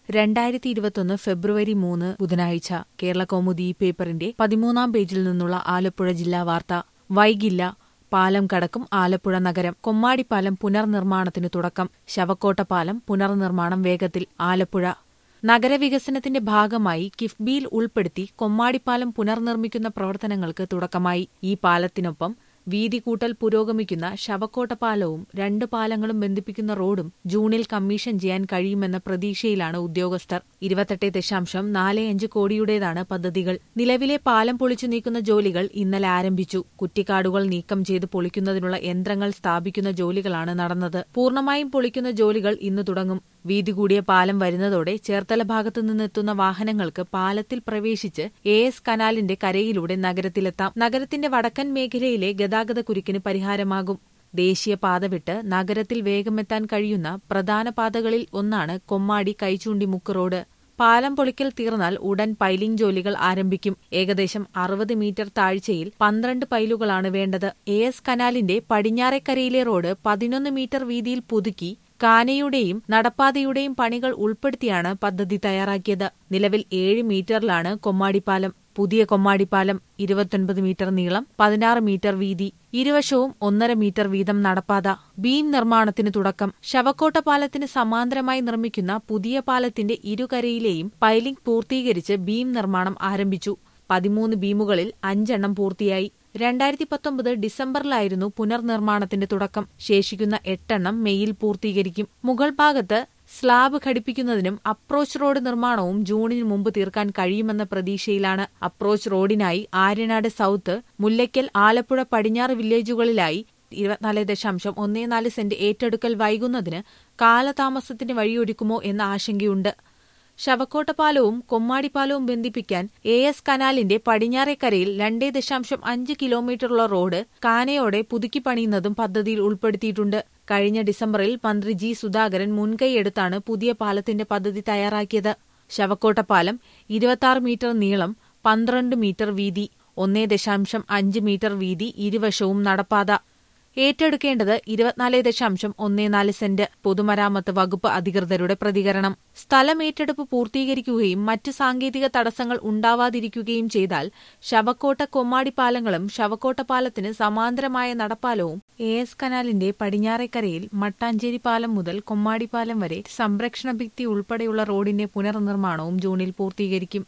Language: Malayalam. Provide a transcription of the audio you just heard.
രണ്ടായിരത്തി ഇരുപത്തൊന്ന് ഫെബ്രുവരി മൂന്ന് ബുധനാഴ്ച കേരള കൗമുദി പേപ്പറിന്റെ പതിമൂന്നാം പേജിൽ നിന്നുള്ള ആലപ്പുഴ ജില്ലാ വാർത്ത വൈകില്ല പാലം കടക്കും ആലപ്പുഴ നഗരം കൊമ്മാടിപ്പാലം പുനർനിർമ്മാണത്തിന് തുടക്കം ശവക്കോട്ട പാലം പുനർനിർമ്മാണം വേഗത്തിൽ ആലപ്പുഴ നഗരവികസനത്തിന്റെ ഭാഗമായി കിഫ്ബിയിൽ ഉൾപ്പെടുത്തി കൊമ്മാടിപ്പാലം പുനർനിർമ്മിക്കുന്ന പ്രവർത്തനങ്ങൾക്ക് തുടക്കമായി ഈ പാലത്തിനൊപ്പം വീതി കൂട്ടൽ പുരോഗമിക്കുന്ന ശവക്കോട്ട പാലവും രണ്ട് പാലങ്ങളും ബന്ധിപ്പിക്കുന്ന റോഡും ജൂണിൽ കമ്മീഷൻ ചെയ്യാൻ കഴിയുമെന്ന പ്രതീക്ഷയിലാണ് ഉദ്യോഗസ്ഥർ ഇരുപത്തെട്ട് ദശാംശം നാല് അഞ്ച് കോടിയുടേതാണ് പദ്ധതികൾ നിലവിലെ പാലം പൊളിച്ചു നീക്കുന്ന ജോലികൾ ഇന്നലെ ആരംഭിച്ചു കുറ്റിക്കാടുകൾ നീക്കം ചെയ്ത് പൊളിക്കുന്നതിനുള്ള യന്ത്രങ്ങൾ സ്ഥാപിക്കുന്ന ജോലികളാണ് നടന്നത് പൂർണ്ണമായും പൊളിക്കുന്ന ജോലികൾ ഇന്ന് തുടങ്ങും വീതി കൂടിയ പാലം വരുന്നതോടെ ചേർത്തല ഭാഗത്തു നിന്നെത്തുന്ന വാഹനങ്ങൾക്ക് പാലത്തിൽ പ്രവേശിച്ച് എ എസ് കനാലിന്റെ കരയിലൂടെ നഗരത്തിലെത്താം നഗരത്തിന്റെ വടക്കൻ മേഖലയിലെ ഗതാഗത കുരുക്കിന് പരിഹാരമാകും ദേശീയപാത വിട്ട് നഗരത്തിൽ വേഗമെത്താൻ കഴിയുന്ന പ്രധാന പാതകളിൽ ഒന്നാണ് കൊമ്മാടി കൈച്ചൂണ്ടി മുക്ക് റോഡ് പാലം പൊളിക്കൽ തീർന്നാൽ ഉടൻ പൈലിംഗ് ജോലികൾ ആരംഭിക്കും ഏകദേശം അറുപത് മീറ്റർ താഴ്ചയിൽ പന്ത്രണ്ട് പൈലുകളാണ് വേണ്ടത് എ എസ് കനാലിന്റെ പടിഞ്ഞാറേക്കരയിലെ റോഡ് പതിനൊന്ന് മീറ്റർ വീതിയിൽ പുതുക്കി കാനയുടെയും നടപ്പാതയുടെയും പണികൾ ഉൾപ്പെടുത്തിയാണ് പദ്ധതി തയ്യാറാക്കിയത് നിലവിൽ ഏഴ് മീറ്ററിലാണ് കൊമ്മാടിപ്പാലം പുതിയ കൊമ്മാടിപ്പാലം ഇരുപത്തൊൻപത് മീറ്റർ നീളം പതിനാറ് മീറ്റർ വീതി ഇരുവശവും ഒന്നര മീറ്റർ വീതം നടപ്പാത ബീം നിർമ്മാണത്തിന് തുടക്കം ശവക്കോട്ട പാലത്തിന് സമാന്തരമായി നിർമ്മിക്കുന്ന പുതിയ പാലത്തിന്റെ ഇരുകരയിലെയും പൈലിംഗ് പൂർത്തീകരിച്ച് ബീം നിർമ്മാണം ആരംഭിച്ചു പതിമൂന്ന് ബീമുകളിൽ അഞ്ചെണ്ണം പൂർത്തിയായി രണ്ടായിരത്തി പത്തൊമ്പത് ഡിസംബറിലായിരുന്നു പുനർനിർമ്മാണത്തിന്റെ തുടക്കം ശേഷിക്കുന്ന എട്ടെണ്ണം മെയ്യിൽ പൂർത്തീകരിക്കും മുകൾ ഭാഗത്ത് സ്ലാബ് ഘടിപ്പിക്കുന്നതിനും അപ്രോച്ച് റോഡ് നിർമ്മാണവും ജൂണിന് മുമ്പ് തീർക്കാൻ കഴിയുമെന്ന പ്രതീക്ഷയിലാണ് അപ്രോച്ച് റോഡിനായി ആര്യനാട് സൌത്ത് മുല്ലയ്ക്കൽ ആലപ്പുഴ പടിഞ്ഞാറ് വില്ലേജുകളിലായി ഇരുപത്തിനാല് ദശാംശം ഒന്നേ നാല് സെന്റ് ഏറ്റെടുക്കൽ വൈകുന്നതിന് കാലതാമസത്തിന് വഴിയൊരുക്കുമോ എന്ന ആശങ്കയുണ്ട് ശവക്കോട്ടപ്പാലവും കൊമ്മാടിപ്പാലവും ബന്ധിപ്പിക്കാൻ എ എസ് കനാലിന്റെ പടിഞ്ഞാറേക്കരയിൽ രണ്ടേ ദശാംശം അഞ്ച് കിലോമീറ്ററുള്ള റോഡ് കാനയോടെ പുതുക്കി പണിയുന്നതും പദ്ധതിയിൽ ഉൾപ്പെടുത്തിയിട്ടുണ്ട് കഴിഞ്ഞ ഡിസംബറിൽ മന്ത്രി ജി സുധാകരൻ മുൻകൈയെടുത്താണ് പുതിയ പാലത്തിന്റെ പദ്ധതി തയ്യാറാക്കിയത് ശവക്കോട്ടപ്പാലം ഇരുപത്തിയാറ് മീറ്റർ നീളം പന്ത്രണ്ട് മീറ്റർ വീതി ഒന്നേ ദശാംശം അഞ്ച് മീറ്റർ വീതി ഇരുവശവും നടപ്പാത ഏറ്റെടുക്കേണ്ടത് ഇരുപത്തിനാല് ദശാംശം ഒന്നേ നാല് സെന്റ് പൊതുമരാമത്ത് വകുപ്പ് അധികൃതരുടെ പ്രതികരണം സ്ഥലം ഏറ്റെടുപ്പ് പൂർത്തീകരിക്കുകയും മറ്റ് സാങ്കേതിക തടസ്സങ്ങൾ ഉണ്ടാവാതിരിക്കുകയും ചെയ്താൽ ശവക്കോട്ട കൊമ്മാടിപ്പാലങ്ങളും ശവക്കോട്ട പാലത്തിന് സമാന്തരമായ നടപ്പാലവും എ എസ് കനാലിന്റെ പടിഞ്ഞാറേക്കരയിൽ മട്ടാഞ്ചേരി പാലം മുതൽ കൊമ്മാടിപ്പാലം വരെ സംരക്ഷണ ഭിത്തി ഉൾപ്പെടെയുള്ള റോഡിന്റെ പുനർനിർമ്മാണവും ജൂണിൽ പൂർത്തീകരിക്കും